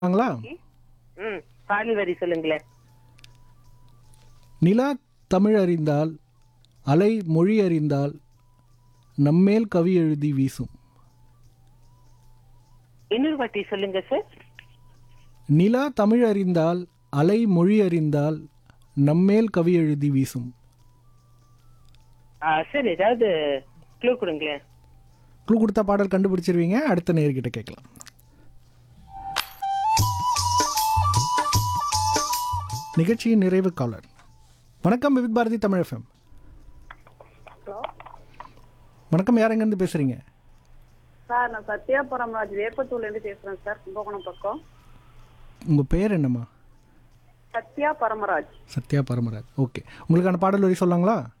ஆங்களா ம் பாடல் வரி சொல்லுங்களேன் நிலா தமிழ் அறிந்தால் அலை மொழி அறிந்தால் நம்மேல் கவி எழுதி வீசும் இன்னொரு வாட்டி சொல்லுங்க சார் நிலா தமிழ் அறிந்தால் அலை மொழி அறிந்தால் நம்மேல் கவி எழுதி வீசும் ஆ சார் ஏதாவது க்ளூ கொடுங்களேன் க்ளூ கொடுத்த பாடல் கண்டுபிடிச்சிருவீங்க அடுத்த நேர்கிட்ட கேட்கலாம் நிகழ்ச்சியின் நிறைவு காலர் வணக்கம் விவித் பாரதி தமிழ் எஃப்எம் வணக்கம் யார் எங்கேருந்து பேசுறீங்க சார் நான் சத்யாபுரம் ராஜ் வேப்பத்தூர்லேருந்து பேசுகிறேன் சார் கும்பகோணம் பக்கம் உங்கள் பேர் என்னம்மா சத்யா பரமராஜ் சத்யா பரமராஜ் ஓகே உங்களுக்கான பாடல் வரி சொல்லாங்களா